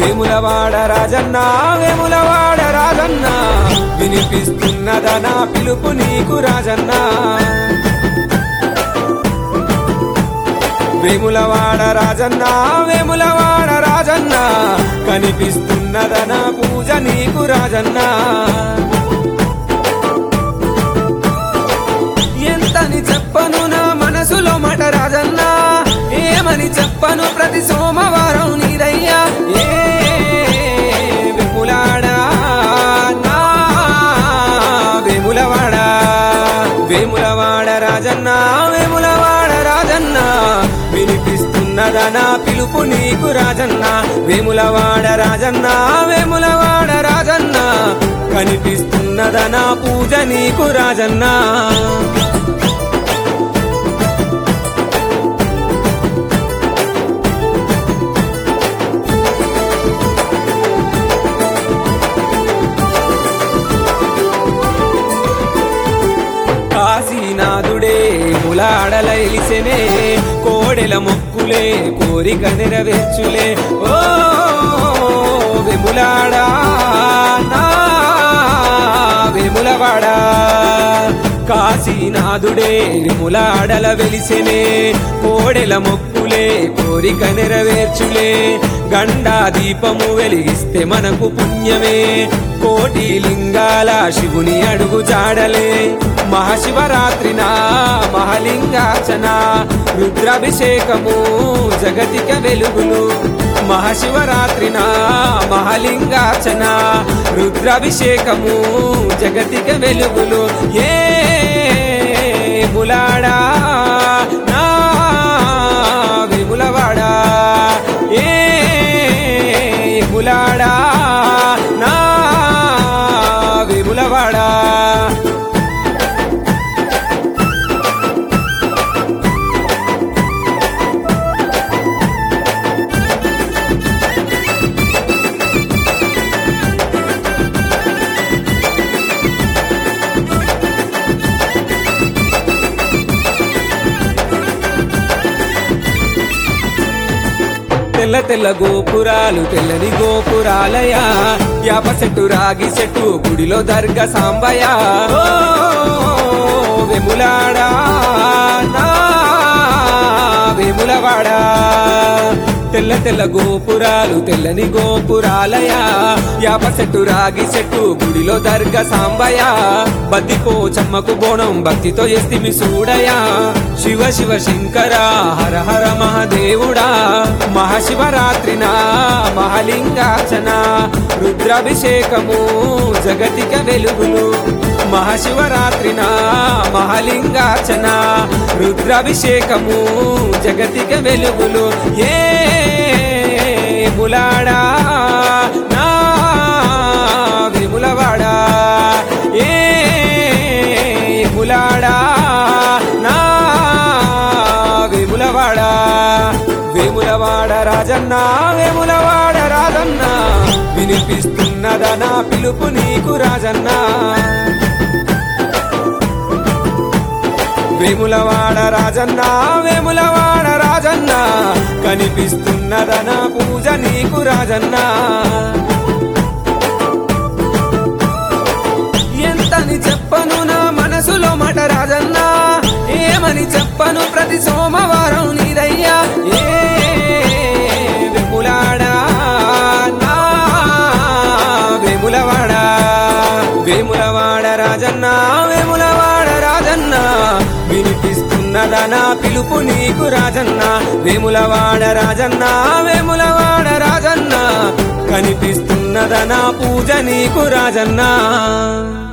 వేములవాడ రాజన్న వేములవాడ రాజన్న వినిపిస్తున్నదనా పిలుపు నీకు రాజన్న వేములవాడ రాజన్న వేములవాడ రాజన్న కనిపిస్తున్నదనా పూజ నీకు రాజన్న ఎంతని చెప్పను నా మనసులో మాట రాజన్న ఏమని చెప్పను ప్రతి సోమవారం నీదయ్యా ఏ వేములాడా నా వేములవాడ వేములవాడ రాజన్న వేములవాడ రాజన్న వినిపిస్తున్నదనా పిలుపు నీకు రాజన్న వేములవాడ రాజన్న వేములవాడ రాజన్న కనిపిస్తున్నదనా పూజ నీకు రాజన్న కాశీనాథుడే ములాడల ఎలిసెనే కోడెల మొక్కులే కోరిక నెరవేర్చులే ఓ వెములాడా నా వెములవాడా కాశీనాథుడే ములాడల వెలిసెనే కోడెల మొక్కులే కోరిక నెరవేర్చులే గండా దీపము వెలిగిస్తే మనకు పుణ్యమే కోటి లింగాల శివుని అడుగు జాడలే మహాశివరాత్రిన మహాలింగార్చన రుద్రాభిషేకము జగతిక వెలుగులు మహాశివరాత్రిన మహాలింగార్చన రుద్రాభిషేకము జగతిక వెలుగులు ఏ ములాడా నా విములవాడా ఏ ములాడా నా విములవాడా తెల్ల తెల్ల గోపురాలు తెల్లని గోపురాలయా యాప చెట్టు రాగి చెట్టు గుడిలో దర్గ సాంబయ్య ఓ, వెములాడా నా వేములవాడా తెల్ల తెల్ల గోపురాలు తెల్లని గోపురాలయా యాప చెట్టు రాగి చెట్టు గుడిలో దర్గ సాంబయ్య బద్దిపో చమ్మకు బోణం భక్తితో ఎస్తిమి చూడయా శివ శివ శంకర హర హర మహాదేవుడా మహాశివరాత్రిన మహాలింగార్చన రుద్రాభిషేకము జగతిక వెలుగులు మహాశివరాత్రిన మహాలింగార్చన రుద్రాభిషేకము జగతిక వెలుగులు ఏ ములాడా నా విములవాడా ఏ ములాడా నా వేములవాడా వేములవాడ రాజన్న వేములవాడ రాజన్న వినిపిస్తున్నదనా పిలుపు నీకు రాజన్న వేములవాడ రాజన్న వేములవాడ రాజన్న కనిపిస్తున్నదనా పూజ నీకు రాజన్న ఎంతని చెప్పను నా మనసులో మాట రాజన్న ఏమని చెప్పను ప్రతి సోమవారం నీదయ్యా ఏ వెములాడా నా వేములవాడా వేములవాడ రాజన్న వేములవాడ రాజన్న వినిపిస్తున్నదనా పిలుపు నీకు రాజన్న వేములవాడ రాజన్న వేములవాడ రాజన్న కనిపిస్తున్నదనా పూజ నీకు రాజన్న